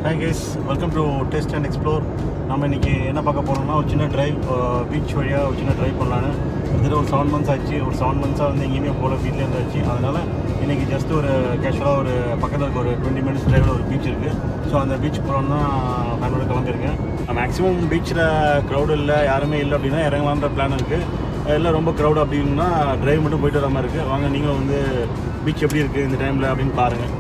hi guys welcome to test and explore நம்ம இன்றைக்கி என்ன பார்க்க போகிறோம்னா ஒரு சின்ன ட்ரைவ் பீச் வழியாக ஒரு சின்ன ட்ரைவ் பண்ணலான்னு கிட்டத்தட்ட ஒரு செவன் மந்த்ஸ் ஆச்சு ஒரு செவன் மந்த்ஸாக வந்து எங்கேயுமே போகல வீட்டில் இருந்தாச்சு அதனால் இன்றைக்கி ஜஸ்ட் ஒரு கேஷுவலாக ஒரு பக்கத்தில் இருக்க ஒரு டுவெண்ட்டி மினிட்ஸ் ட்ரைவில் ஒரு பீச் இருக்குது ஸோ அந்த பீச் போகிறோம் தான் ஃபேமிலியோட கிளம்பியிருக்கேன் மேக்ஸிமம் பீச்சில் க்ரௌடு இல்லை யாருமே இல்லை அப்படின்னா இறங்கலான்ற பிளான் இருக்குது இல்லை ரொம்ப க்ரௌட் அப்படின்னா ட்ரைவ் மட்டும் போயிட்டு வர மாதிரி இருக்குது வாங்க நீங்களும் வந்து பீச் எப்படி இருக்குது இந்த டைமில் அப்படின்னு பாருங்கள்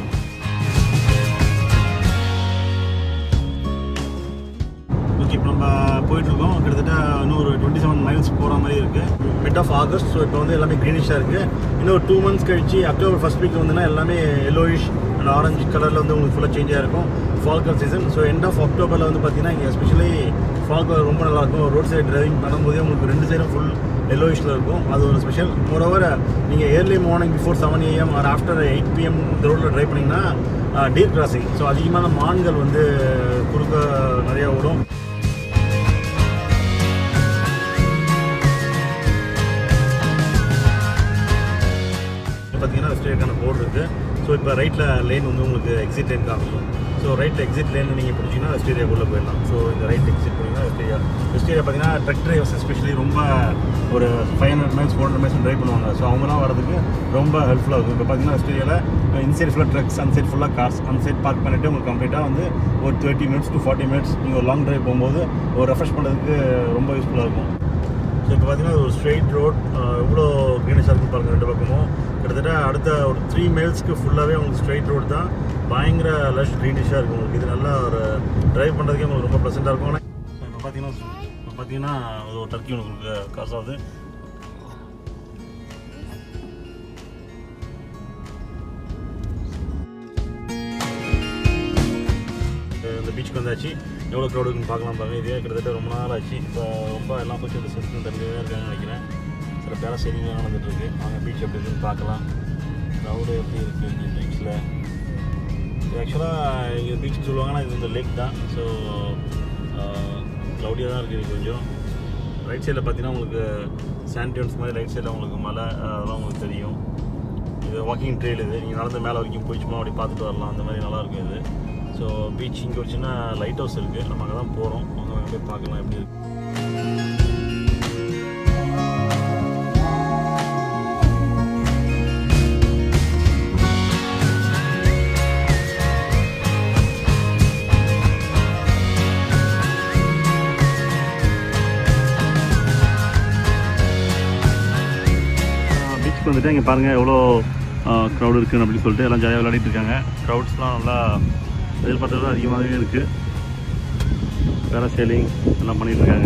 ஓகே இப்போ நம்ம போயிட்டுருக்கோம் கிட்டத்தட்ட இன்னும் ஒரு டுவெண்ட்டி செவன் மைல்ஸ் போகிற மாதிரி இருக்குது மிட் ஆஃப் ஆகஸ்ட் ஸோ இப்போ வந்து எல்லாமே க்ரீனிஷாக இருக்குது இன்னும் ஒரு டூ மந்த்ஸ் கழிச்சு அக்டோபர் ஃபஸ்ட் வீக் வந்துன்னா எல்லாமே எல்லோயிஷ் அண்ட் ஆரஞ்சு கலரில் வந்து உங்களுக்கு ஃபுல்லாக சேஞ்ச் ஆகிருக்கும் ஃபால்கல் சீசன் ஸோ எண்ட் ஆஃப் அக்டோபரில் வந்து பார்த்தீங்கன்னா இங்கே எஸ்பெஷலி ஃபால் கலர் ரொம்ப நல்லாயிருக்கும் ரோட் சைடு டிரைவிங் பண்ணும்போதே உங்களுக்கு ரெண்டு சைடும் ஃபுல் எல்லோயிஷில் இருக்கும் அது ஒரு ஸ்பெஷல் மோரோவர் நீங்கள் early morning before seven AM or after eight PM இந்த ரோட்டில் ட்ரைவ் பண்ணிங்கன்னா டீர் கிராசிங் ஸோ அதிகமான மான்கள் வந்து குறுக்க நிறையா ஓடும் பார்த்தீங்கன்னா ஸ்ட்ரேட்டான போர்டு இருக்குது ஸோ இப்போ ரைட்டில் லேன் வந்து உங்களுக்கு எக்ஸிட் லேன் காமிக்கும் ஸோ ரைட் எக்ஸிட் லேன் நீங்கள் பிடிச்சிங்கன்னா வெஸ்டேரியாக்குள்ளே போயிடலாம் ஸோ இந்த ரைட் எக்ஸிட் பண்ணிங்கன்னா வெஸ்டேரியா வெஸ்டேரியா பார்த்தீங்கன்னா ட்ரக் டிரைவர்ஸ் எஸ்பெஷலி ரொம்ப ஒரு five hundred miles four hundred miles drive பண்ணுவாங்க ஸோ அவங்களாம் வரதுக்கு ரொம்ப ஹெல்ப்ஃபுல்லாக இருக்கும் இப்போ பார்த்தீங்கன்னா வெஸ்டேரியாவில் இன்சைட் ஃபுல்லாக ட்ரக்ஸ் அன்சைட் ஃபுல்லாக கார்ஸ் அன்சைட் பார்க் பண்ணிவிட்டு உங்களுக்கு கம்ப்ளீட்டாக வந்து ஒரு thirty minutes to forty minutes நீங்கள் ஒரு லாங் ட்ரைவ் போகும்போது ஒரு ரெஃப்ரெஷ் பண்ணுறதுக்கு ரொம்ப யூஸ்ஃபுல்லாக இருக்கும் ஸோ இப்போ பார்த்தீங்கன்னா ஒரு ஸ்ட்ரெயிட் ரோட் எவ்வளோ க்ரீனிஷாக இருக்கும் பாருங்கள் ரெண்டு பக்கமும் கிட்டத்தட்ட அடுத்த ஒரு த்ரீ மைல்ஸ்க்கு ஃபுல்லாகவே உங்களுக்கு ஸ்ட்ரெயிட் ரோட் தான் பயங்கர லஷ் க்ரீனிஷாக இருக்கும் உங்களுக்கு இது நல்லா ஒரு ட்ரைவ் பண்ணுறதுக்கே உங்களுக்கு ரொம்ப ப்ளசண்ட்டாக இருக்கும் ஆனால் இப்போ பார்த்தீங்கன்னா இப்போ பார்த்தீங்கன்னா அது ஒரு டர்க்கி உங்களுக்கு காசு ஆகுது இந்த பீச்சுக்கு வந்தாச்சு எவ்வளோ க்ரௌட் இருக்குன்னு பார்க்கலாம் பாருங்க இதே கிட்டத்தட்ட ரொம்ப நாள் ஆச்சு இப்போ ரொம்ப எல்லாம் சோஷியல் டிஸ்டன்ஸ் தள்ளியே இருக்காங்கன்னு நினைக்கிறேன் சில பேர செய்திங்க நடந்துட்டுருக்கு வாங்க பீச் எப்படி இருக்குன்னு பார்க்கலாம் க்ரௌடு எப்படி இருக்குது இந்த பீச்சில் இது ஆக்சுவலாக இங்கே பீச் சொல்லுவாங்கன்னா இது இந்த லேக் தான் ஸோ க்ளவுடியாக தான் இருக்குது இது கொஞ்சம் ரைட் சைடில் பார்த்தீங்கன்னா உங்களுக்கு சாண்டியன்ஸ் மாதிரி ரைட் சைடில் உங்களுக்கு மலை அதெல்லாம் உங்களுக்கு தெரியும் இது வாக்கிங் ட்ரெயில் இது நீங்கள் நடந்து மேலே வரைக்கும் போய் சும்மா அப்படி பார்த்துட்டு வரலாம் அந்த மாதிரி நல்லாயிருக்கும் இது ஸோ பீச் இங்கே ஒரு சின்ன லைட் ஹவுஸ் இருக்குது நம்ம அங்கே தான் போகிறோம் அங்கே போய் பார்க்கலாம் எப்படி இருக்கு பீச்சுக்கு வந்துட்டு இங்கே பாருங்கள் எவ்வளோ க்ரௌட் இருக்குன்னு அப்படின்னு சொல்லிட்டு எல்லாம் ஜாலியாக விளையாடிட்டு இருக்காங்க க்ரௌட்ஸ்லாம் நல்லா எதிர்பார்த்தது அதிகமாகவே இருக்குது வேற சேலிங் எல்லாம் பண்ணிட்டு இருக்காங்க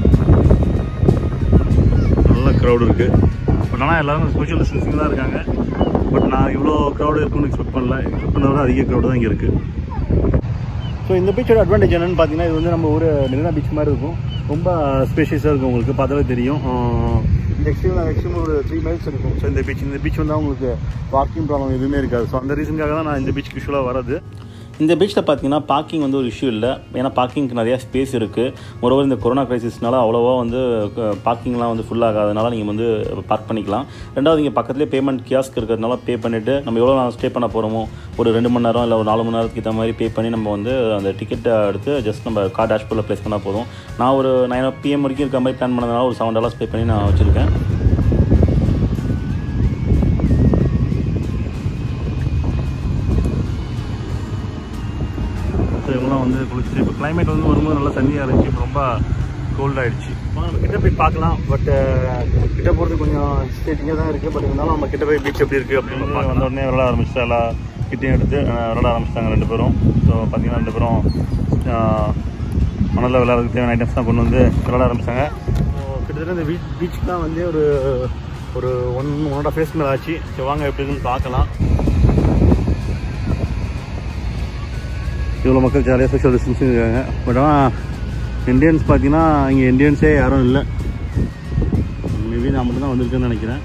நல்ல க்ரௌடு இருக்குது பட் ஆனால் எல்லாரும் சோஷியல் டிஸ்டன்சிங் தான் இருக்காங்க பட் நான் இவ்வளோ க்ரௌடு இருக்குன்னு எக்ஸ்பெக்ட் பண்ணல எக்ஸ்பெக்ட் பண்ணதை விட அதிக க்ரௌடு தான் இங்கே இருக்குது ஸோ இந்த பீச்சோட அட்வான்டேஜ் என்னென்னு பார்த்தீங்கன்னா இது வந்து நம்ம ஒரு மெரினா பீச் மாதிரி இருக்கும் ரொம்ப ஸ்பேஷியஸாக இருக்கும் உங்களுக்கு பார்த்தாலே தெரியும் இந்த எக்ஸ்ட்ரீம் எக்ஸ்ட்ரீம் ஒரு த்ரீ மைல்ஸ் இருக்கும் ஸோ இந்த பீச் இந்த பீச் வந்து உங்களுக்கு பார்க்கிங் ப்ராப்ளம் எதுவுமே இருக்காது ஸோ அந்த ரீசனுக்காக தான் நான் இந்த பீச்சுக்கு யூஸ்வலாக வரது இந்த பீச்சில் பார்த்தீங்கன்னா பார்க்கிங் வந்து ஒரு இஷ்யூ இல்லை ஏன்னா பார்க்கிங்க்கு நிறையா ஸ்பேஸ் இருக்குது மொரோவர் இந்த கொரோனா கிரைசிஸ்னால அவ்வளோவா வந்து பார்க்கிங்லாம் வந்து ஃபுல் ஆகாதனால நீங்கள் வந்து பார்க் பண்ணிக்கலாம் ரெண்டாவது இங்கே பக்கத்துலேயே பேமெண்ட் கியாஸ்க் இருக்கிறதுனால பே பண்ணிவிட்டு நம்ம எவ்வளோ நாள் ஸ்டே பண்ண போகிறோமோ ஒரு ரெண்டு மணி நேரம் இல்லை ஒரு நாலு மணி நேரத்துக்கு ஏற்ற மாதிரி பே பண்ணி நம்ம வந்து அந்த டிக்கெட்டை எடுத்து ஜஸ்ட் நம்ம கார் டேஷ்போர்டில் ப்ளேஸ் பண்ணால் போதும் நான் ஒரு நைன் பிஎம் வரைக்கும் இருக்க மாதிரி பிளான் பண்ணதுனால ஒரு செவன் டாலர்ஸ் பே பண்ணி நான் வச்சுருக்கேன் ஸோ இவங்களாம் வந்து குளிச்சுட்டு இப்போ கிளைமேட் வந்து வரும்போது நல்லா தண்ணியாக இருந்துச்சு இப்போ ரொம்ப கோல்ட் ஆகிடுச்சு நம்ம கிட்ட போய் பார்க்கலாம் பட் கிட்ட போகிறது கொஞ்சம் ஸ்டேட்டிங்காக தான் இருக்குது பட் இருந்தாலும் நம்ம கிட்ட போய் பீச் எப்படி இருக்குது அப்படின்னு வந்த உடனே விளாட ஆரம்பிச்சிட்டா எல்லாம் கிட்டையும் எடுத்து அஹ், விளாட ஆரம்பிச்சிட்டாங்க ரெண்டு பேரும் ஸோ பார்த்தீங்கன்னா ரெண்டு பேரும் அஹ், மணலில் விளையாடுறதுக்கு தேவையான ஐட்டம்ஸ் தான் கொண்டு வந்து விளாட ஆரம்பிச்சாங்க ஸோ கிட்டத்தட்ட இந்த பீச் பீச்சுக்கு தான் வந்து ஒரு ஒரு ஒன் ஒன் அண்ட் ஃபேஸ் மேலே ஆச்சு ஸோ வாங்க எப்படி இருக்குன்னு பார்க்கலாம் இவ்வளோ மக்கள் ஜாலியாக சோஷியல் டிஸ்டன்ஸிங் இருக்காங்க பட் ஆனால் இந்தியன்ஸ் பார்த்தீங்கன்னா இங்கே இந்தியன்ஸே யாரும் இல்லை மேபி நான் மட்டும் தான் வந்திருக்கேன்னு நினைக்கிறேன்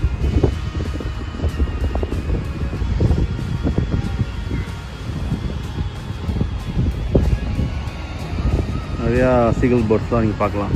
நிறையா சீகல் பேர்ட்ஸ்லாம் நீங்கள் பார்க்கலாம்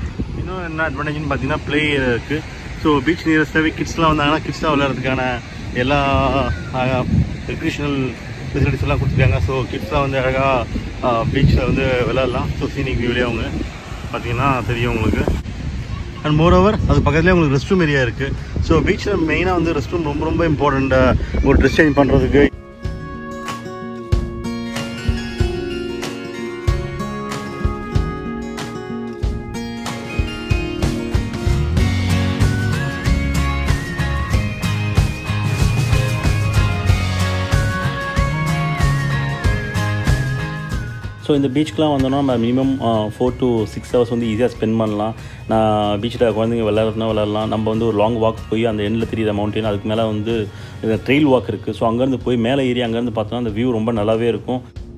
இன்னும் என்ன அட்வான்டேஜ்னு பார்த்தீங்கன்னா ப்ளே இருக்குது ஸோ பீச் நியரஸ்டாகவே கிட்ஸ்லாம் வந்தாங்கன்னா கிட்ஸ்லாம் விளையாடுறதுக்கான எல்லா ரெக்ரிஷனல் ஃபெசிலிட்டிஸ் எல்லாம் கொடுத்துருக்காங்க ஸோ கிட்ஸ்லாம் வந்து அழகாக பீச்சில் வந்து விளையாடலாம் ஸோ சீனிக் வியூலேயே அவங்க பார்த்தீங்கன்னா தெரியும் உங்களுக்கு அண்ட் மோர் ஓவர் அது பக்கத்துலேயே உங்களுக்கு ரெஸ்ட் ரூம் ஏரியா இருக்குது ஸோ பீச்சில் மெயினாக வந்து ரெஸ்ட் ரூம் ரொம்ப ரொம்ப இம்பார்ட்டண்ட் ஒரு ட்ரெஸ் சேஞ்ச் பண்ணுறதுக்கு ஸோ இந்த பீச்சுக்கெலாம் வந்தோம்னா நம்ம minimum four to six hours வந்து ஈஸியாக ஸ்பெண்ட் பண்ணலாம் நான் பீச்சில் குழந்தைங்க விளையாடுறதுனா விளையாடலாம் நம்ம வந்து ஒரு லாங் வாக் போய் அந்த எண்டில் தெரியுற மவுண்டன் அதுக்கு மேலே வந்து ட்ரெயில் வாக் இருக்குது ஸோ அங்கேருந்து போய் மேலே ஏறி அங்கேருந்து பார்த்தோன்னா அந்த வியூ ரொம்ப நல்லாவே இருக்கும்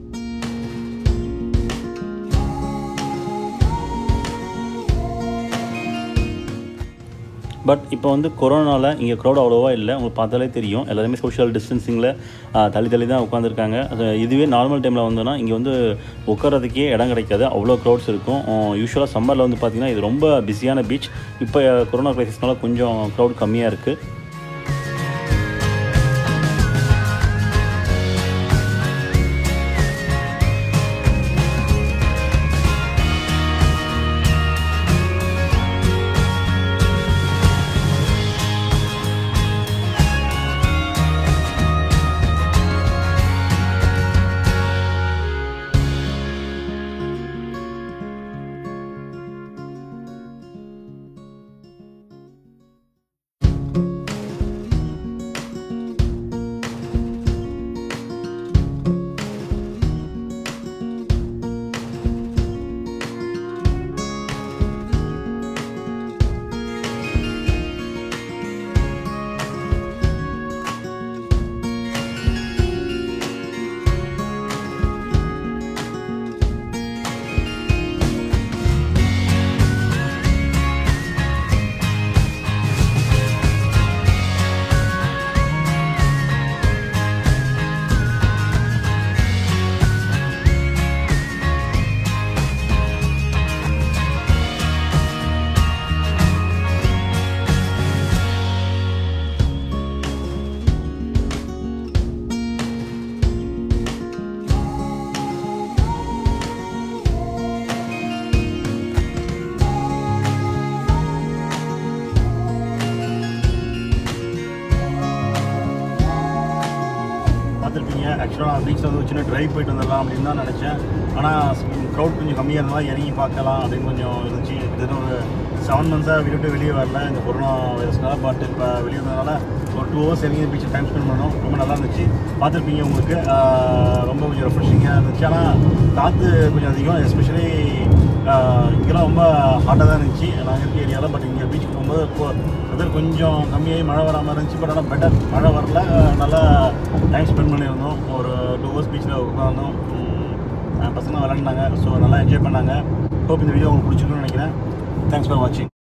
பட் இப்போ வந்து கொரோனாவில் இங்கே க்ரௌட் அவ்வளோவா இல்லை உங்களுக்கு பார்த்தாலே தெரியும் எல்லாருமே சோஷியல் டிஸ்டன்சிங்கில் தள்ளி தள்ளி தான் உட்காந்துருக்காங்க அது இதுவே நார்மல் டைமில் வந்தோன்னா இங்கே வந்து உட்காரதுக்கே இடம் கிடைக்காது அவ்வளோ க்ரௌட்ஸ் இருக்கும் யூஸ்வலாக சம்மரில் வந்து பார்த்திங்கன்னா இது ரொம்ப பிஸியான பீச் இப்போ கொரோனா கிரைசிஸ்னால கொஞ்சம் க்ரௌட் கம்மியாக இருக்குது பார்த்துருப்பீங்க ஆக்சுவலாக பீச்சில் வந்து ஒரு சின்ன ட்ரைவ் போயிட்டு வந்துடலாம் அப்படின்னு தான் நினச்சேன் ஆனால் க்ரௌட் கொஞ்சம் கம்மியாக இருந்தால் இறங்கி பார்க்கலாம் அப்படின்னு கொஞ்சம் இருந்துச்சு கிட்டத்தட்ட ஒரு செவன் மந்த்ஸாக வீடு விட்டு வெளியே வரல இந்த கொரோனா வைரஸ்னால பட் இப்போ வெளியே வந்ததுனால ஒரு டூ ஹவர்ஸ் இறங்கி பீச்சில் டைம் ஸ்பெண்ட் பண்ணோம் ரொம்ப நல்லா இருந்துச்சு பார்த்துருப்பீங்க உங்களுக்கு ஆஹ் ரொம்ப கொஞ்சம் ரெஃப்ரெஷிங்காக இருந்துச்சு ஆனால் காற்று கொஞ்சம் அதிகம் எஸ்பெஷலி இங்கெல்லாம் ரொம்ப ஹாட்டாக தான் இருந்துச்சு நாங்கள் இருக்க ஏரியாவில் பட் இங்கே பீச்சுக்கு போகும்போது இப்போ வெதர் கொஞ்சம் கம்மியாகி மழை வராமல் இருந்துச்சு பட் ஆனால் பெட்டர் மழை வரல ஆஹ் நல்லா டைம் ஸ்பெண்ட் பண்ணியிருந்தோம் ஒரு டூ ஹவர்ஸ் பீச்சில் உட்காந்தோம் பசங்க விளாண்டாங்க ஸோ நல்லா என்ஜாய் பண்ணாங்க ஹோப் இந்த வீடியோ உங்களுக்கு பிடிச்சிருக்குன்னு நினைக்கிறேன் தேங்க்ஸ் ஃபார் வாட்சிங்